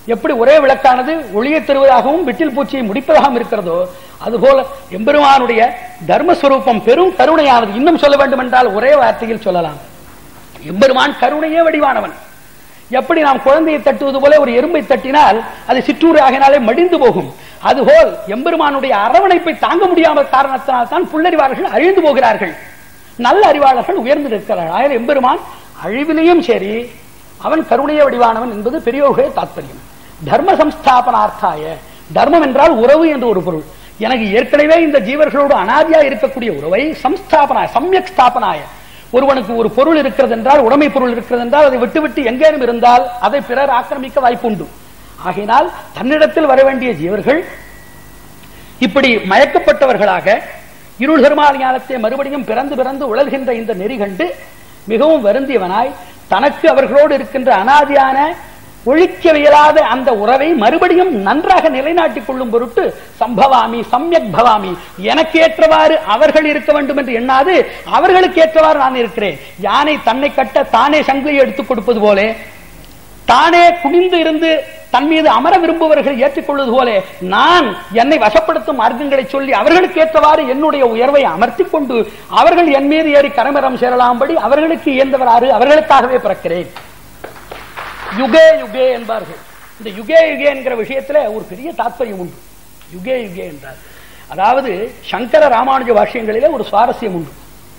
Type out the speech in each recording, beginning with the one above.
எப்படி ஒரே விளக்கானது ஒளியை தருவதாகவும் விட்டில் பூச்சியை முடிப்பதாகவும் இருக்கிறதோ அதுபோல எம்பெருமானுடைய தர்மஸ்வரூபம் பெரும் கருணையானது இன்னும் சொல்ல வேண்டும் என்றால் ஒரே வார்த்தையில் சொல்லலாம் எம்பெருமான் கருணையே வடிவானவன் எப்படி நாம் குழந்தையை தட்டுவது போல ஒரு எறும்பை தட்டினால் அது சிற்றூர் ஆகினாலே மடிந்து போகும் அதுபோல் எம்பெருமானுடைய அரவணைப்பை தாங்க முடியாத காரணத்தினால் தான் புல்லறிவாளர்கள் அழிந்து போகிறார்கள் நல்ல அறிவாளர்கள் உயர்ந்து நிற்கிறார்கள் ஆயிரம் எம்பெருமான் அழிவிலையும் சரி அவன் கருணைய வடிவானவன் என்பது பெரியோர்களே தாத்பரியம் தர்ம சம்ஸ்தாபனார்த்தாய தர்மம் என்றால் உறவு என்று ஒரு பொருள் எனக்கு ஏற்கனவே இந்த ஜீவர்களோடு அனாதியா இருக்கக்கூடிய உறவை சம்ஸ்தாபனாய சமயக் ஸ்தாபனாய ஒருவனுக்கு ஒரு பொருள் இருக்கிறது என்றால் உடைமை பொருள் இருக்கிறது என்றால் அதை விட்டுவிட்டு எங்கேனும் இருந்தால் அதை பிறர் ஆக்கிரமிக்க வாய்ப்புண்டு ஆகையினால் தன்னிடத்தில் வர வேண்டிய ஜீவர்கள் இப்படி மயக்கப்பட்டவர்களாக இருள் தர்மால் ஞானத்தை மறுபடியும் பிறந்து பிறந்து உழல்கின்ற இந்த நெறி கண்டு மிகவும் வருந்தியவனாய் தனக்கு அவர்களோடு இருக்கின்ற அனாதியான ஒழிக்கவியலாத அந்த உறவை மறுபடியும் நன்றாக நிலைநாட்டிக் கொள்ளும் பொருட்டு சம்பவாமி சம்யக் பவாமி எனக்கு ஏற்றவாறு அவர்கள் இருக்க வேண்டும் என்று எண்ணாது அவர்களுக்கு ஏற்றவாறு நான் இருக்கிறேன் யானை தன்னை கட்ட தானே சங்கிலியை எடுத்துக் கொடுப்பது போல தானே குனிந்து இருந்து தன் மீது அமர விரும்புவர்கள் ஏற்றுக்கொள்வது போல நான் என்னை வசப்படுத்தும் மார்க்கங்களை சொல்லி அவர்களுக்கு ஏற்றவாறு என்னுடைய உயர்வை அமர்த்திக் கொண்டு அவர்கள் என் மீது ஏறி கரமரம் சேரலாம்படி அவர்களுக்கு இயந்தவராறு அவர்களுக்காகவே பிறக்கிறேன் யுகே யுகே என்பார்கள் இந்த யுகே யுகே என்கிற விஷயத்துல ஒரு பெரிய தாத்பரியம் உண்டு யுகே யுகே என்றார் அதாவது சங்கர ராமானுஜ பாஷ்யங்களிலே ஒரு சுவாரஸ்யம் உண்டு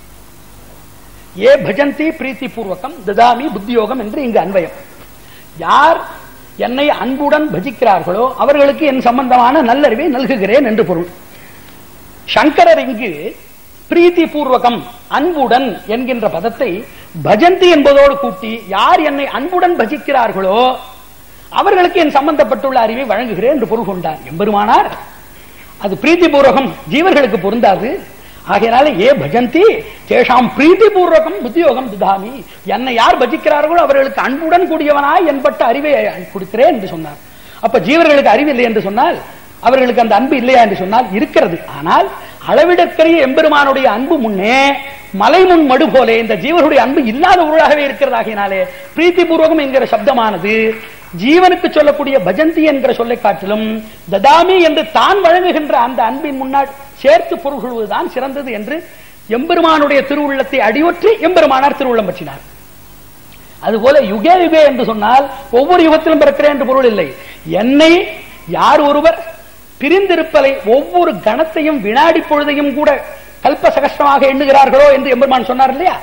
ஏ பஜந்தி பிரீத்தி பூர்வகம் ததாமி புத்தியோகம் என்று இங்கு அன்வயம் யார் என்னை அன்புடன் பஜிக்கிறார்களோ அவர்களுக்கு என் சம்பந்தமான நல்லறிவை நல்குகிறேன் என்று பொருள் சங்கரர் இங்கு பிரீத்தி பூர்வகம் அன்புடன் என்கின்ற பதத்தை பஜந்தி என்பதோடு கூட்டி யார் என்னை அன்புடன் பஜிக்கிறார்களோ அவர்களுக்கு என் சம்பந்தப்பட்டுள்ள அறிவை வழங்குகிறேன் என்று பொருள் கொண்டார் எம்பெருமானார் அது பிரீத்தி பூர்வகம் ஜீவர்களுக்கு பொருந்தாது ஆகையினால ஏ பஜந்தி தேஷாம் பிரீத்தி பூர்வகம் புத்தியோகம் துதாமி என்னை யார் பஜிக்கிறார்களோ அவர்களுக்கு அன்புடன் கூடியவனாய் என்பட்ட அறிவை கொடுக்கிறேன் என்று சொன்னார் அப்ப ஜீவர்களுக்கு அறிவு இல்லை என்று சொன்னால் அவர்களுக்கு அந்த அன்பு இல்லையா என்று சொன்னால் இருக்கிறது ஆனால் அளவிடற்கரிய எம்பெருமானுடைய அன்பு முன்னே மலை முன் மடு போலே இந்த ஜீவனுடைய அன்பு இல்லாத பொருளாகவே இருக்கிறதாகினாலே பிரீத்தி பூர்வகம் என்கிற சப்தமானது ஜீவனுக்கு சொல்லக்கூடிய பஜந்தி என்கிற சொல்லை காட்டிலும் ததாமி என்று தான் வழங்குகின்ற அந்த அன்பின் முன்னாள் சேர்த்து பொருள் கொள்வதுதான் சிறந்தது என்று எம்பெருமானுடைய திருவுள்ளத்தை அடியொற்றி எம்பெருமானார் திருவுள்ளம் பற்றினார் அதுபோல யுகே யுகே என்று சொன்னால் ஒவ்வொரு யுகத்திலும் பிறக்கிறேன் என்று பொருள் இல்லை என்னை யார் ஒருவர் பிரிந்திருப்பதை ஒவ்வொரு கணத்தையும் வினாடி பொழுதையும் கூட கல்ப சகஸ்டமாக எண்ணுகிறார்களோ என்று எம்பெருமான் சொன்னார் இல்லையா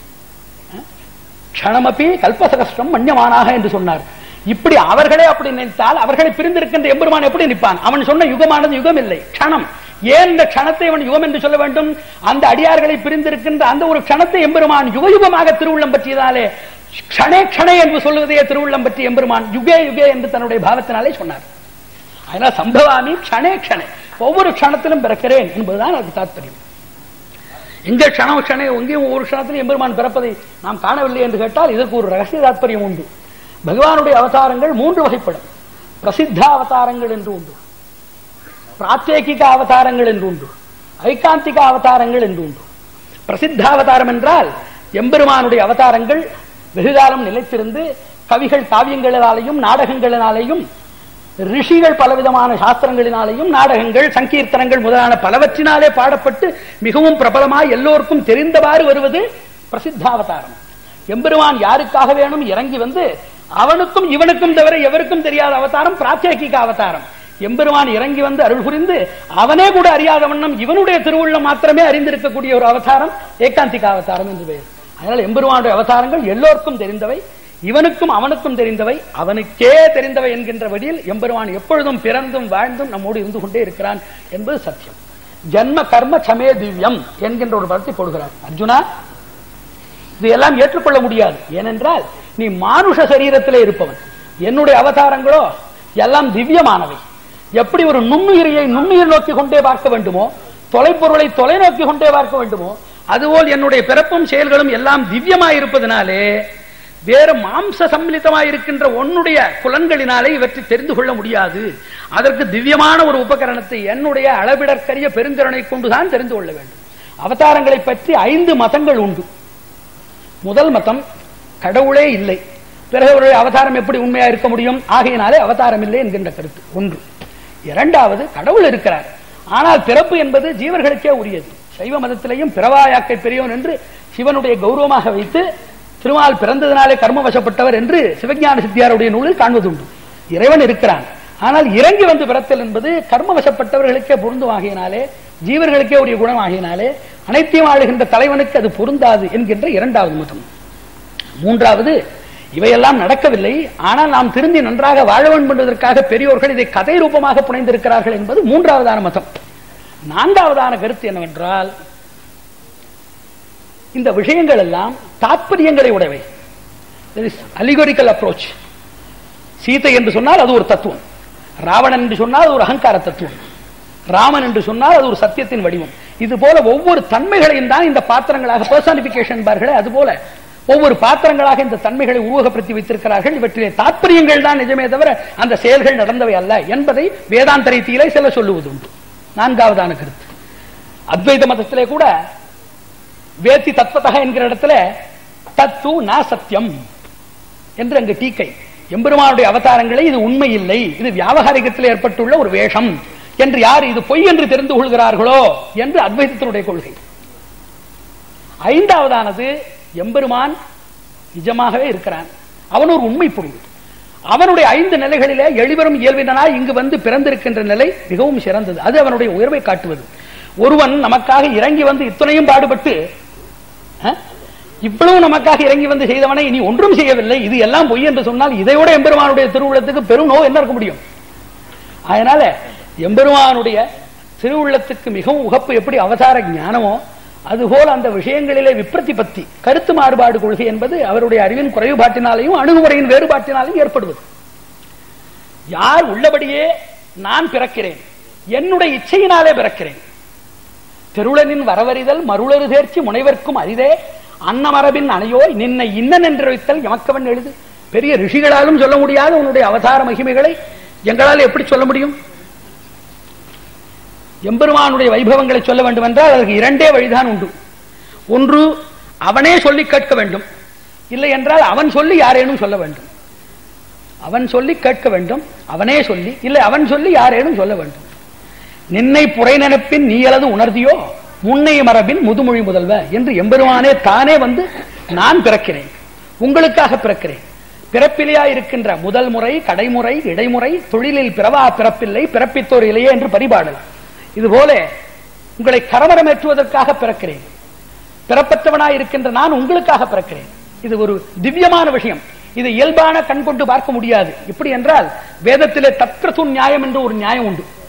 க்ஷணமபி கல்பசகஸ்டம் மன்யமானாக என்று சொன்னார் இப்படி அவர்களே அப்படி நினைத்தால் அவர்களை பிரிந்திருக்கின்ற எம்பெருமான் எப்படி நிற்பான் அவன் சொன்ன யுகமானது யுகம் இல்லை க்ஷணம் ஏன் இந்த க்ஷணத்தை அவன் யுகம் என்று சொல்ல வேண்டும் அந்த அடியார்களை பிரிந்திருக்கின்ற அந்த ஒரு க்ஷணத்தை எம்பெருமான் யுக யுகமாக திருவுள்ளம் பற்றியதாலே க்ஷணே க்ஷணே என்று சொல்லுவதையே திருவுள்ளம் பற்றி எம்பெருமான் யுகே யுகே என்று தன்னுடைய பாவத்தினாலே சொன்னார் அதனால் சம்பவாமி க்ஷணே க்ஷணே ஒவ்வொரு க்ஷணத்திலும் பிறக்கிறேன் என்பதுதான் அதுக்கு தாத்பரியம் எங்க க்ஷணம் க்ஷணே எங்கேயும் ஒவ்வொரு க்ஷணத்திலும் எம்பெருமான் பிறப்பதை நாம் காணவில்லை என்று கேட்டால் இதற்கு ஒரு ரகசிய தாத்பரியம் உண்டு பகவானுடைய அவதாரங்கள் மூன்று வகைப்படும் பிரசித்த அவதாரங்கள் என்று உண்டு பிராத்தேகிக அவதாரங்கள் என்று உண்டு ஐகாந்திக அவதாரங்கள் என்று உண்டு பிரசித்த அவதாரம் என்றால் எம்பெருமானுடைய அவதாரங்கள் வெகுகாலம் நிலைத்திருந்து கவிகள் காவியங்களினாலேயும் நாடகங்களினாலேயும் ரிஷிகள் பலவிதமான சாஸ்திரங்களினாலேயும் நாடகங்கள் சங்கீர்த்தனங்கள் முதலான பலவற்றினாலே பாடப்பட்டு மிகவும் பிரபலமாய் எல்லோருக்கும் தெரிந்தவாறு வருவது பிரசித்தாவதாரம் எம்பெருமான் யாருக்காக வேணும் இறங்கி வந்து அவனுக்கும் இவனுக்கும் தவிர எவருக்கும் தெரியாத அவதாரம் பிராத்தேகிக அவதாரம் எம்பெருமான் இறங்கி வந்து அருள் புரிந்து அவனே கூட அறியாத வண்ணம் இவனுடைய திருவுள்ளம் மாத்திரமே அறிந்திருக்கக்கூடிய ஒரு அவதாரம் ஏகாந்திக அவதாரம் என்று பெயர் அதனால் எம்பெருமானுடைய அவதாரங்கள் எல்லோருக்கும் தெரிந்தவை இவனுக்கும் அவனுக்கும் தெரிந்தவை அவனுக்கே தெரிந்தவை என்கின்ற வழியில் எம்பெருமான் எப்பொழுதும் பிறந்தும் வாழ்ந்தும் நம்மோடு இருந்து கொண்டே இருக்கிறான் என்பது சத்தியம் ஜன்ம கர்ம சமே திவ்யம் என்கின்ற ஒரு படத்தை போடுகிறார் அர்ஜுனா இது எல்லாம் ஏற்றுக்கொள்ள முடியாது ஏனென்றால் நீ மானுஷ சரீரத்திலே இருப்பவன் என்னுடைய அவதாரங்களோ எல்லாம் திவ்யமானவை எப்படி ஒரு நுண்ணுயிரியை நுண்ணுயிர் நோக்கி கொண்டே பார்க்க வேண்டுமோ தொலைப்பொருளை தொலை நோக்கி கொண்டே பார்க்க வேண்டுமோ அதுபோல் என்னுடைய பிறப்பும் செயல்களும் எல்லாம் திவ்யமாயிருப்பதனாலே வேறு மாம்ச சம்மிலிதமாய் இருக்கின்ற உன்னுடைய புலன்களினாலே இவற்றை தெரிந்து கொள்ள முடியாது அதற்கு திவ்யமான ஒரு உபகரணத்தை என்னுடைய அளவிடற்கரிய பெருந்திறனை கொண்டுதான் தெரிந்து கொள்ள வேண்டும் அவதாரங்களை பற்றி ஐந்து மதங்கள் உண்டு முதல் மதம் கடவுளே இல்லை பிறகு அவருடைய அவதாரம் எப்படி உண்மையா இருக்க முடியும் ஆகையினாலே அவதாரம் இல்லை என்கின்ற கருத்து ஒன்று இரண்டாவது கடவுள் இருக்கிறார் ஆனால் பிறப்பு என்பது ஜீவர்களுக்கே உரியது சைவ மதத்திலேயும் பிறவாயாக்கை பெரியவன் என்று சிவனுடைய கௌரவமாக வைத்து திருமால் பிறந்ததினாலே கர்ம வசப்பட்டவர் என்று சிவஞான சித்தியாருடைய நூலில் காண்பதுண்டு இறைவன் இருக்கிறான் ஆனால் இறங்கி வந்து பிறத்தல் என்பது கர்ம வசப்பட்டவர்களுக்கே பொருந்துமாகினாலே ஜீவர்களுக்கே உரிய குணம் ஆகினாலே அனைத்தையும் ஆளுகின்ற தலைவனுக்கு அது பொருந்தாது என்கின்ற இரண்டாவது மதம் மூன்றாவது இவையெல்லாம் நடக்கவில்லை ஆனால் நாம் திருந்தி நன்றாக வாழ வேண்டும் என்பதற்காக பெரியோர்கள் இதை கதை ரூபமாக புனைந்திருக்கிறார்கள் என்பது மூன்றாவதான மதம் நான்காவதான கருத்து என்னவென்றால் இந்த விஷயங்கள் எல்லாம் தாற்பயங்களை உடையவை அலிகோரிக்கல் அப்ரோச் சீதை என்று சொன்னால் அது ஒரு தத்துவம் ராவணன் என்று சொன்னால் அது ஒரு அகங்கார தத்துவம் ராமன் என்று சொன்னால் அது ஒரு சத்தியத்தின் வடிவம் இது போல ஒவ்வொரு தன்மைகளையும் தான் இந்த பாத்திரங்களாக பர்சானிபிகேஷன் என்பார்களே அது போல ஒவ்வொரு பாத்திரங்களாக இந்த தன்மைகளை உருவகப்படுத்தி வைத்திருக்கிறார்கள் இவற்றிலே தாற்பயங்கள் தான் நிஜமே தவிர அந்த செயல்கள் நடந்தவை அல்ல என்பதை வேதாந்த ரீதியிலே சில சொல்லுவது உண்டு நான்காவதான கருத்து அத்வைத மதத்திலே கூட வேத்தி தத்வதக என்கிற இடத்துல தத்து ந சத்தியம் என்று அங்கு டீக்கை எம்பெருமானுடைய அவதாரங்களை இது உண்மை இல்லை இது வியாபகாரிகத்தில் ஏற்பட்டுள்ள ஒரு வேஷம் என்று யார் இது பொய் என்று தெரிந்து கொள்கிறார்களோ என்று அத்வைதத்தினுடைய கொள்கை ஐந்தாவதானது எம்பெருமான் நிஜமாகவே இருக்கிறான் அவன் ஒரு உண்மை பொருள் அவனுடைய ஐந்து நிலைகளிலே எளிவரும் இயல்பினாய் இங்கு வந்து பிறந்திருக்கின்ற நிலை மிகவும் சிறந்தது அது அவனுடைய உயர்வை காட்டுவது ஒருவன் நமக்காக இறங்கி வந்து இத்தனையும் பாடுபட்டு அஹ், இவ்வளவு நமக்காக இறங்கி வந்து செய்தவனை இனி ஒன்றும் செய்யவில்லை இது எல்லாம் பொய் என்று சொன்னால் இதைவிட எம்பெருமானுடைய திருவுள்ளத்துக்கு பெரும் நோய் என்ன இருக்க முடியும் அதனால எம்பெருமானுடைய திருவுள்ளத்துக்கு மிகவும் உகப்பு எப்படி அவதார ஞானமோ அதுபோல் அந்த விஷயங்களிலே விப்ரத்தி பத்தி கருத்து மாறுபாடு கொள்கை என்பது அவருடைய அறிவின் குறைவுபாட்டினாலேயும் அணுகுமுறையின் வேறுபாட்டினாலும் ஏற்படுவது யார் உள்ளபடியே நான் பிறக்கிறேன் என்னுடைய இச்சையினாலே பிறக்கிறேன் தெருளனின் வரவறிதல் மருளரு தேர்ச்சி முனைவர்க்கும் அரிதே அன்னமரபின் அணையோய் நின்னை இன்னன் என்று வைத்தல் எமக்கவன் எழுது பெரிய ரிஷிகளாலும் சொல்ல முடியாத உன்னுடைய அவதார மகிமைகளை எங்களால் எப்படி சொல்ல முடியும் எம்பெருமானுடைய வைபவங்களை சொல்ல வேண்டும் என்றால் அதற்கு இரண்டே வழிதான் உண்டு ஒன்று அவனே சொல்லி கேட்க வேண்டும் இல்லை என்றால் அவன் சொல்லி யாரேனும் சொல்ல வேண்டும் அவன் சொல்லி கேட்க வேண்டும் அவனே சொல்லி இல்லை அவன் சொல்லி யாரேனும் சொல்ல வேண்டும் நின்னை புரை நினைப்பின் நீ அல்லது உணர்தியோ முன்னை மரபின் முதுமொழி முதல்வ என்று எம்பெருமானே தானே வந்து நான் பிறக்கிறேன் உங்களுக்காக பிறக்கிறேன் பிறப்பிலையா இருக்கின்ற முதல் முறை கடைமுறை இடைமுறை தொழிலில் பிறவா பிறப்பில்லை பிறப்பித்தோர் இல்லையே என்று பரிபாடல் இதுபோல உங்களை கரவரமேற்றுவதற்காக பிறக்கிறேன் பிறப்பற்றவனாய் இருக்கின்ற நான் உங்களுக்காக பிறக்கிறேன் இது ஒரு திவ்யமான விஷயம் இது இயல்பான கண் கொண்டு பார்க்க முடியாது இப்படி என்றால் வேதத்திலே தத்ரது நியாயம் என்று ஒரு நியாயம் உண்டு